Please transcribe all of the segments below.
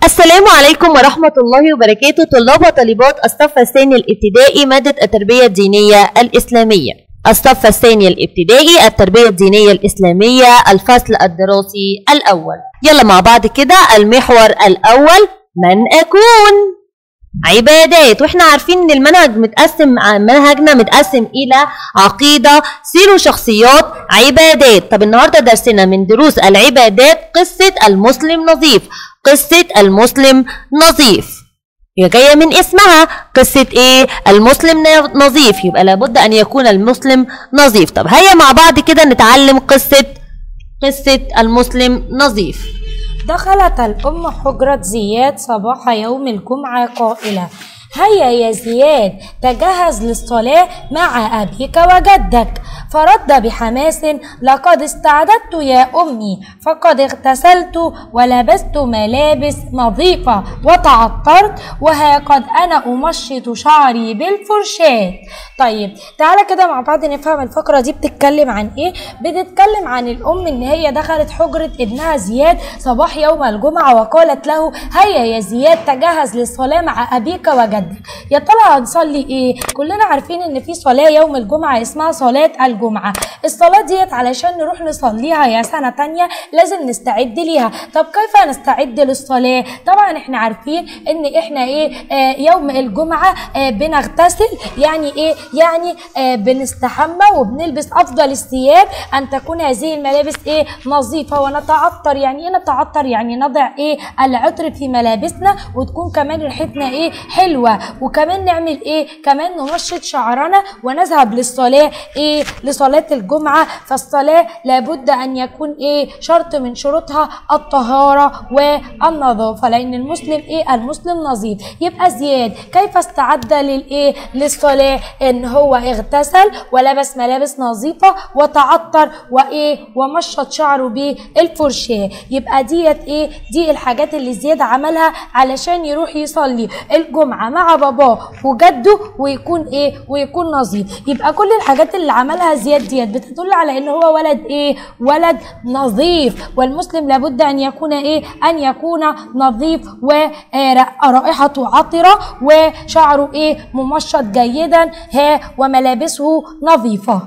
السلام عليكم ورحمة الله وبركاته طلاب وطالبات الصف الثاني الابتدائي مادة التربية الدينية الإسلامية الصف الثاني الابتدائي التربية الدينية الإسلامية الفصل الدراسي الأول يلا مع بعض كده المحور الأول من أكون عبادات واحنا عارفين ان المنهج متقسم منهجنا متقسم الى عقيده سير وشخصيات عبادات طب النهارده درسنا من دروس العبادات قصه المسلم نظيف قصه المسلم نظيف هي جايه من اسمها قصه ايه المسلم نظيف يبقى لابد ان يكون المسلم نظيف طب هيا مع بعض كده نتعلم قصه قصه المسلم نظيف دخلت الأم حجرة زياد صباح يوم الجمعة قائلة هيا يا زياد تجهز للصلاة مع أبيك وجدك فرد بحماس لقد استعددت يا أمي فقد اغتسلت ولبست ملابس نظيفة وتعطرت وها قد أنا أمشط شعري بالفرشاة طيب تعالى كده مع بعض نفهم الفقرة دي بتتكلم عن إيه بتتكلم عن الأم إن هي دخلت حجرة ابنها زياد صباح يوم الجمعة وقالت له هيا يا زياد تجهز للصلاة مع أبيك وجدك يا ترى هنصلي ايه كلنا عارفين ان في صلاه يوم الجمعه اسمها صلاه الجمعه الصلاه ديت علشان نروح نصليها يا سنه تانية لازم نستعد ليها طب كيف نستعد للصلاه طبعا احنا عارفين ان احنا ايه آه يوم الجمعه آه بنغتسل يعني ايه يعني آه بنستحمى وبنلبس افضل الثياب ان تكون هذه الملابس ايه نظيفه ونتعطر يعني ايه نتعطر يعني نضع ايه العطر في ملابسنا وتكون كمان ريحتنا ايه حلوه وكمان نعمل ايه كمان ننشط شعرنا ونذهب للصلاه ايه لصلاه الجمعه فالصلاه لابد ان يكون ايه شرط من شروطها الطهاره والنظافه لان المسلم ايه المسلم نظيف يبقى زياد كيف استعد للايه للصلاه ان هو اغتسل ولبس ملابس نظيفه وتعطر وايه ومشط شعره بالفرشاه يبقى ديت ايه دي الحاجات اللي زياد عملها علشان يروح يصلي الجمعه مع باباه وجده ويكون ايه ويكون نظيف يبقى كل الحاجات اللي عملها زياد ديت بتدل على ان هو ولد ايه ولد نظيف والمسلم لابد ان يكون ايه ان يكون نظيف ورائحته عطره وشعره ايه ممشط جيدا ها وملابسه نظيفه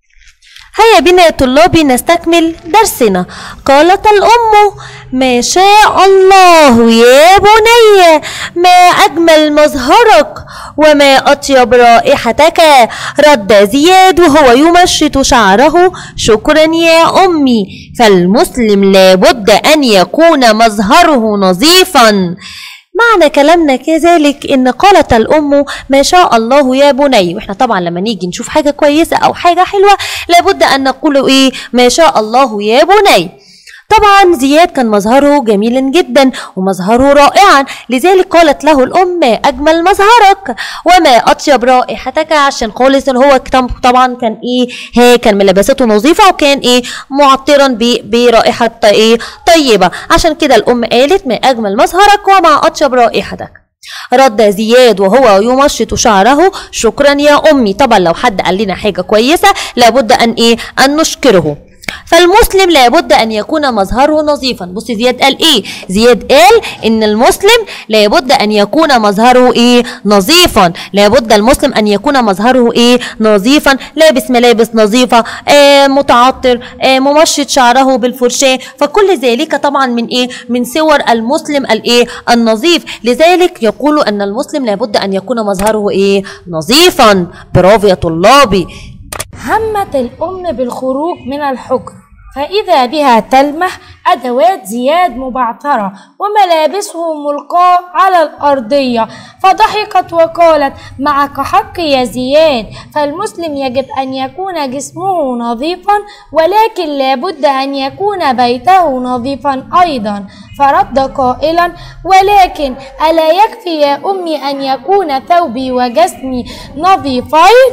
هيا بنا يا طلابي نستكمل درسنا قالت الأم ما شاء الله يا بني ما أجمل مظهرك وما أطيب رائحتك رد زياد وهو يمشط شعره شكرا يا أمي فالمسلم لابد أن يكون مظهره نظيفا معنى كلامنا كذلك ان قالت الام ما شاء الله يا بني واحنا طبعا لما نيجي نشوف حاجه كويسه او حاجه حلوه لابد ان نقول ايه ما شاء الله يا بني طبعا زياد كان مظهره جميلا جدا ومظهره رائعا لذلك قالت له الام ما اجمل مظهرك وما اطيب رائحتك عشان خالص ان هو طبعا كان ايه هي كان ملابسته نظيفه وكان ايه معطرا برائحه ايه طيبه عشان كده الام قالت ما اجمل مظهرك وما اطيب رائحتك رد زياد وهو يمشط شعره شكرا يا امي طبعا لو حد قال لنا حاجه كويسه لابد ان ايه ان نشكره فالمسلم لابد ان يكون مظهره نظيفا بص زياد قال ايه زياد قال ان المسلم لابد ان يكون مظهره ايه نظيفا لابد المسلم ان يكون مظهره ايه نظيفا لابس ملابس نظيفه آه متعطر آه ممشط شعره بالفرشاه فكل ذلك طبعا من ايه من صور المسلم الايه النظيف لذلك يقول ان المسلم لابد ان يكون مظهره ايه نظيفا برافو يا طلابي همت الأم بالخروج من الحجر فإذا بها تلمح أدوات زياد مبعثرة وملابسه ملقاة على الأرضية فضحكت وقالت معك حق يا زياد فالمسلم يجب أن يكون جسمه نظيفا ولكن لابد أن يكون بيته نظيفا أيضا فرد قائلا ولكن ألا يكفي يا أمي أن يكون ثوبي وجسمي نظيفين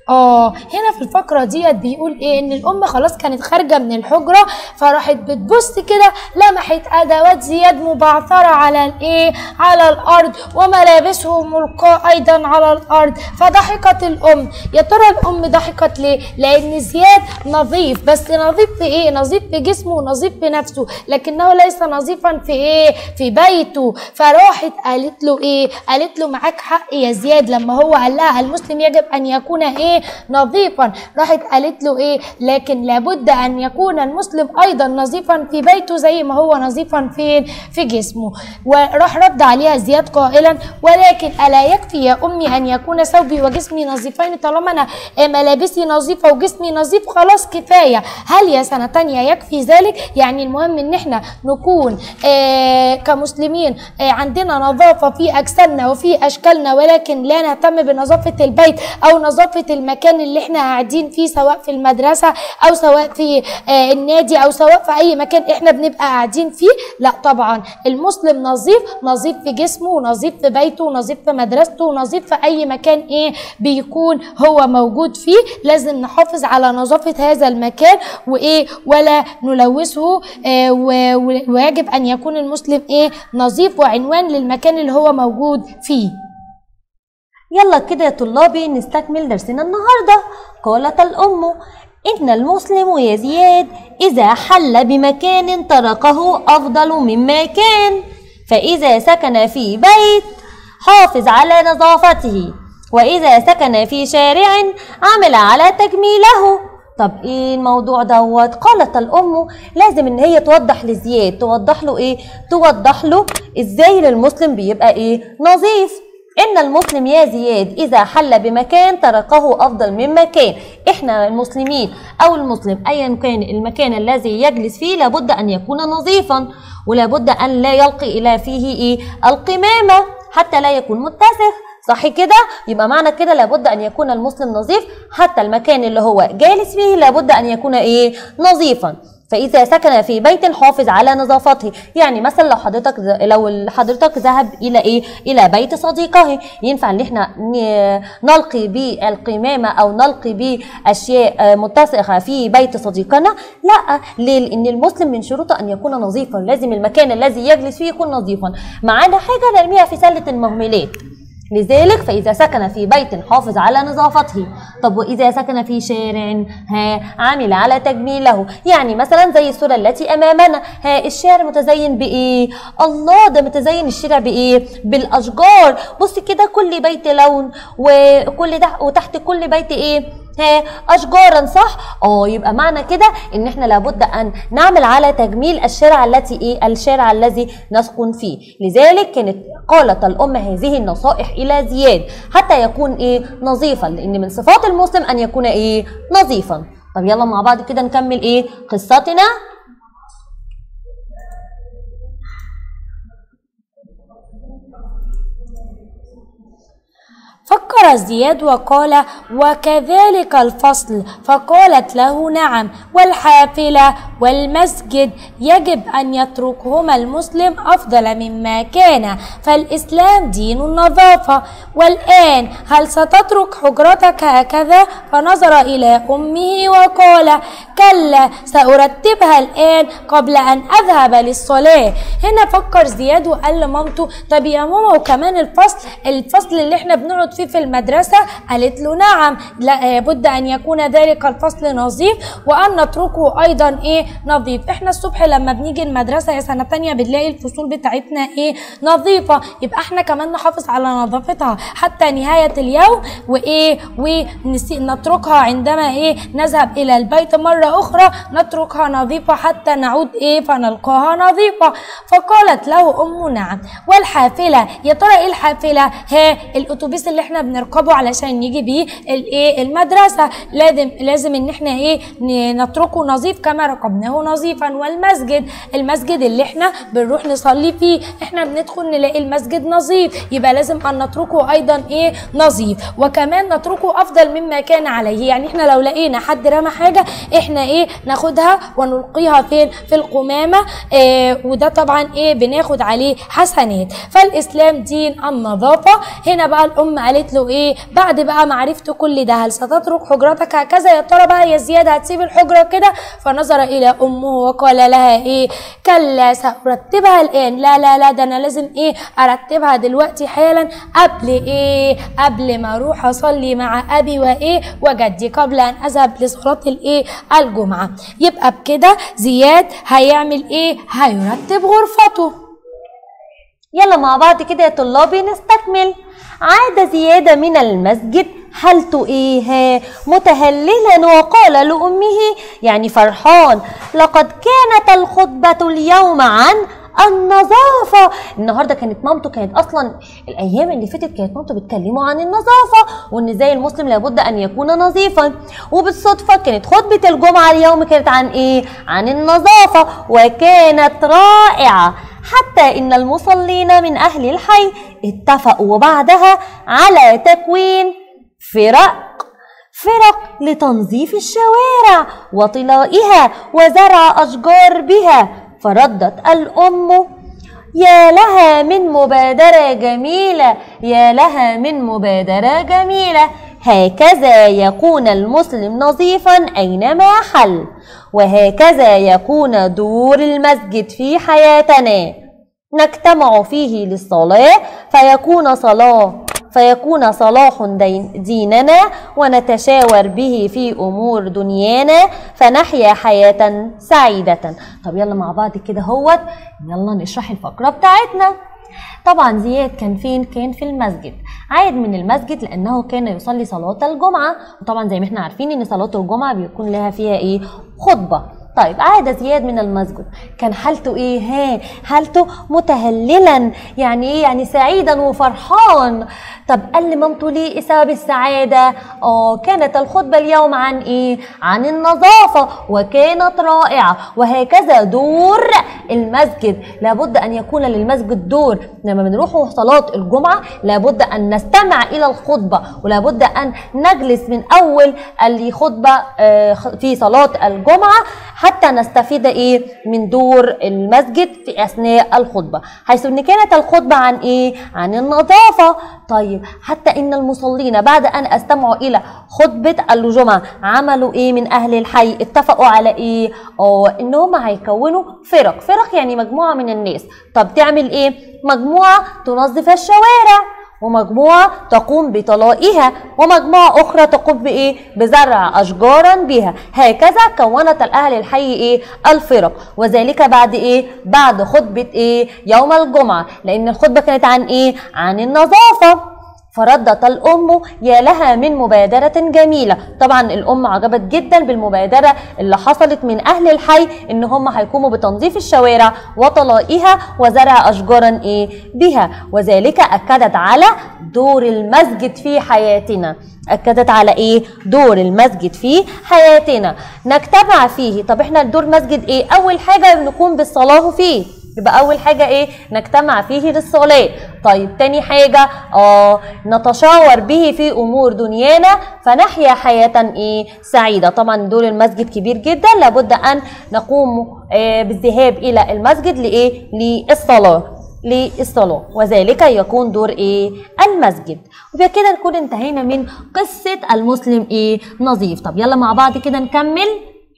اه هنا في الفقرة ديت بيقول ايه ان الام خلاص كانت خارجة من الحجرة فراحت بتبص كده لمحت ادوات زياد مبعثرة على الايه على الارض وملابسه ملقاة ايضا على الارض فضحكت الام يا ترى الام ضحكت ليه لان زياد نظيف بس نظيف في ايه نظيف في جسمه ونظيف في نفسه لكنه ليس نظيفا في ايه في بيته فراحت قالت له ايه قالت له معاك حق يا زياد لما هو قال لها المسلم يجب ان يكون ايه نظيفا راحت قالت له ايه لكن لابد ان يكون المسلم ايضا نظيفا في بيته زي ما هو نظيفا فين في جسمه وراح رد عليها زياد قائلا ولكن الا يكفي يا امي ان يكون ثوبي وجسمي نظيفين طالما انا آه، ملابسي نظيفه وجسمي نظيف خلاص كفايه هل يا سنه تانية يكفي ذلك يعني المهم ان احنا نكون آه كمسلمين آه عندنا نظافه في اجسامنا وفي اشكالنا ولكن لا نهتم بنظافه البيت او نظافه المكان اللي احنا قاعدين فيه سواء في المدرسه او سواء في آه النادي او سواء في اي مكان احنا بنبقى قاعدين فيه لا طبعا المسلم نظيف نظيف في جسمه ونظيف في بيته ونظيف في مدرسته ونظيف في اي مكان ايه بيكون هو موجود فيه لازم نحافظ على نظافه هذا المكان وايه ولا نلوثه آه و- و- ويجب ان يكون المسلم ايه نظيف وعنوان للمكان اللي هو موجود فيه يلا كده يا طلابي نستكمل درسنا النهاردة قالت الأم إن المسلم يا زياد إذا حل بمكان تركه أفضل مما كان فإذا سكن في بيت حافظ على نظافته وإذا سكن في شارع عمل على تجميله طب ايه الموضوع دوت قالت الام لازم ان هي توضح لزياد توضح له ايه توضح له ازاي للمسلم بيبقى ايه نظيف إن المسلم يا زياد إذا حل بمكان تركه أفضل من مكان إحنا المسلمين أو المسلم أيا كان المكان الذي يجلس فيه لابد أن يكون نظيفا ولابد أن لا يلقي إلى فيه إيه القمامة حتى لا يكون متسخ صح كده يبقى معنى كده لابد ان يكون المسلم نظيف حتى المكان اللي هو جالس فيه لابد ان يكون ايه نظيفا فاذا سكن في بيت حافظ على نظافته يعني مثلا لو حضرتك لو حضرتك ذهب الى ايه الى بيت صديقه ينفع ان احنا ن- نلقي بالقمامه او نلقي باشياء آه، متسخه في بيت صديقنا لا ليه لان المسلم من شروطه ان يكون نظيفا لازم المكان الذي يجلس فيه يكون نظيفا معانا حاجه نرميها في سله المهملات لذلك فإذا سكن في بيت حافظ على نظافته طب وإذا سكن في شارع ها عمل على تجميله يعني مثلا زي الصورة التي أمامنا ها الشارع متزين بإيه الله ده متزين الشارع بإيه بالأشجار بصي كده كل بيت لون وكل ده وتحت كل بيت إيه ها اشجارا صح اه يبقى معنى كده ان احنا لابد ان نعمل على تجميل الشارع التي ايه الشارع الذي نسكن فيه لذلك كانت قالت الام هذه النصائح الى زياد حتى يكون ايه نظيفا لان من صفات المسلم ان يكون ايه نظيفا طب يلا مع بعض كده نكمل ايه قصتنا فكر زياد وقال وكذلك الفصل فقالت له نعم والحافلة والمسجد يجب أن يتركهما المسلم أفضل مما كان فالإسلام دين النظافة والآن هل ستترك حجرتك هكذا فنظر إلى أمه وقال كلا سأرتبها الآن قبل أن أذهب للصلاة هنا فكر زياد وقال لمامته طب يا ماما وكمان الفصل الفصل اللي احنا بنقعد فيه في المدرسة قالت له نعم لا بد أن يكون ذلك الفصل نظيف وأن نتركه أيضا إيه نظيف احنا الصبح لما بنيجي المدرسة يا سنة تانية بنلاقي الفصول بتاعتنا إيه نظيفة يبقى احنا كمان نحافظ على نظافتها حتى نهاية اليوم وإيه ونتركها عندما إيه نذهب إلى البيت مرة أخرى نتركها نظيفة حتى نعود إيه فنلقاها نظيفة فقالت له أمه نعم والحافلة يا ترى إيه الحافلة ها الأتوبيس اللي احنا بنركبه علشان نيجي بيه الإيه المدرسة لازم لازم إن احنا إيه ن- نتركه نظيف كما ركبناه مبناه نظيفا والمسجد المسجد اللي احنا بنروح نصلي فيه احنا بندخل نلاقي المسجد نظيف يبقى لازم ان نتركه ايضا ايه نظيف وكمان نتركه افضل مما كان عليه يعني احنا لو لقينا حد رمى حاجه احنا ايه ناخدها ونلقيها فين في القمامه إيه وده طبعا ايه بناخد عليه حسنات فالاسلام دين النظافه هنا بقى الام قالت له ايه بعد بقى معرفته كل ده هل ستترك حجرتك هكذا يا ترى بقى يا زياد هتسيب الحجره كده فنظر الى امه وقال لها ايه كلا سارتبها الان لا لا لا ده انا لازم ايه ارتبها دلوقتي حالا قبل ايه قبل ما اروح اصلي مع ابي وايه وجدي قبل ان اذهب لصلاه الايه الجمعه يبقى بكده زياد هيعمل ايه هيرتب غرفته يلا مع بعض كده يا طلابي نستكمل عاد زيادة من المسجد حالت ايه ها؟ متهللا وقال لأمه يعني فرحان لقد كانت الخطبة اليوم عن النظافة النهاردة كانت مامته كانت أصلا الأيام اللي فاتت كانت مامته بتكلمه عن النظافة وإن إزاي المسلم لابد أن يكون نظيفا وبالصدفة كانت خطبة الجمعة اليوم كانت عن إيه؟ عن النظافة وكانت رائعة حتى إن المصلين من أهل الحي اتفقوا بعدها على تكوين فرق فرق لتنظيف الشوارع وطلائها وزرع أشجار بها فردت الأم يا لها من مبادرة جميلة يا لها من مبادرة جميلة هكذا يكون المسلم نظيفا أينما حل وهكذا يكون دور المسجد في حياتنا نجتمع فيه للصلاة فيكون صلاة فيكون صلاح دين ديننا ونتشاور به في أمور دنيانا فنحيا حياة سعيدة طب يلا مع بعض كده هوت يلا نشرح الفقرة بتاعتنا طبعا زياد كان فين كان في المسجد عاد من المسجد لانه كان يصلي صلاه الجمعه وطبعا زي ما احنا عارفين ان صلاه الجمعه بيكون لها فيها ايه خطبه طيب عاد زياد من المسجد كان حالته ايه ها حالته متهللا يعني ايه يعني سعيدا وفرحان طب قال لمامته ليه ايه سبب السعاده اه كانت الخطبه اليوم عن ايه عن النظافه وكانت رائعه وهكذا دور المسجد لابد ان يكون للمسجد دور لما بنروح صلاه الجمعه لابد ان نستمع الى الخطبه ولابد ان نجلس من اول الخطبه آه، في صلاه الجمعه حتى نستفيد ايه من دور المسجد في اثناء الخطبه حيث ان كانت الخطبه عن ايه عن النظافه طيب حتى ان المصلين بعد ان استمعوا الى خطبه الجمعه عملوا ايه من اهل الحي اتفقوا على ايه اه ان هم هيكونوا فرق فرق يعني مجموعه من الناس طب تعمل ايه مجموعه تنظف الشوارع ومجموعة تقوم بطلائها ومجموعة أخرى تقوم بإيه؟ بزرع أشجارا بها هكذا كونت الأهل الحي إيه؟ الفرق وذلك بعد إيه؟ بعد خطبة إيه؟ يوم الجمعة لأن الخطبة كانت عن إيه؟ عن النظافة فردت الأم يا لها من مبادرة جميلة طبعا الأم عجبت جدا بالمبادرة اللي حصلت من أهل الحي إن هم هيقوموا بتنظيف الشوارع وطلائها وزرع أشجارا إيه بها وذلك أكدت على دور المسجد في حياتنا أكدت على إيه دور المسجد في حياتنا نجتمع فيه طب إحنا دور مسجد إيه أول حاجة نقوم بالصلاة فيه يبقى اول حاجه ايه نجتمع فيه للصلاه طيب تاني حاجه اه نتشاور به في امور دنيانا فنحيا حياه ايه سعيده طبعا دور المسجد كبير جدا لابد ان نقوم آه بالذهاب الى المسجد لايه للصلاه للصلاة وذلك يكون دور ايه المسجد وبكده نكون انتهينا من قصة المسلم ايه نظيف طب يلا مع بعض كده نكمل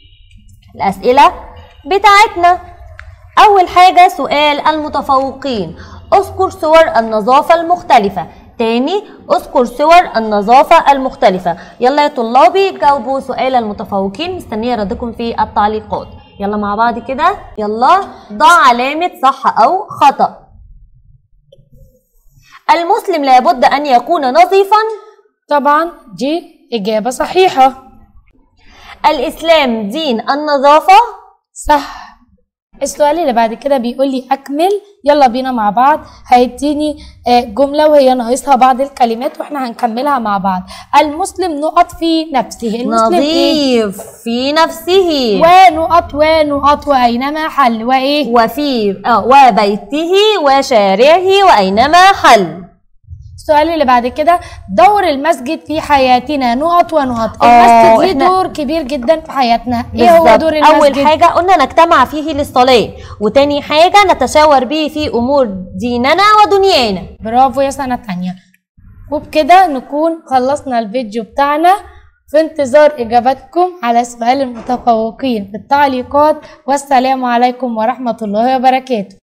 الأسئلة بتاعتنا أول حاجة سؤال المتفوقين اذكر صور النظافة المختلفة تاني اذكر صور النظافة المختلفة يلا يا طلابي جاوبوا سؤال المتفوقين مستنية ردكم في التعليقات يلا مع بعض كده يلا ضع علامة صح أو خطأ المسلم لابد أن يكون نظيفا طبعا دي إجابة صحيحة الإسلام دين النظافة صح السؤال اللي بعد كده بيقول لي اكمل يلا بينا مع بعض هيديني آه، جمله وهي ناقصها بعض الكلمات واحنا هنكملها مع بعض المسلم نقط في نفسه المسلم ايه نظيف في نفسه ونقط ونقط واينما حل وايه وفي آه وبيته وشارعه وأينما حل السؤال اللي بعد كده دور المسجد في حياتنا نقط ونقط آه، المسجد ليه إحنا- دور كبير جدا في حياتنا ايه هو بالظبط. دور المسجد أول حاجة قلنا نجتمع فيه للصلاة وتاني حاجة نتشاور به في أمور ديننا ودنيانا برافو يا سنة تانية وبكده نكون خلصنا الفيديو بتاعنا في انتظار إجاباتكم على سؤال المتفوقين في التعليقات والسلام عليكم ورحمة الله وبركاته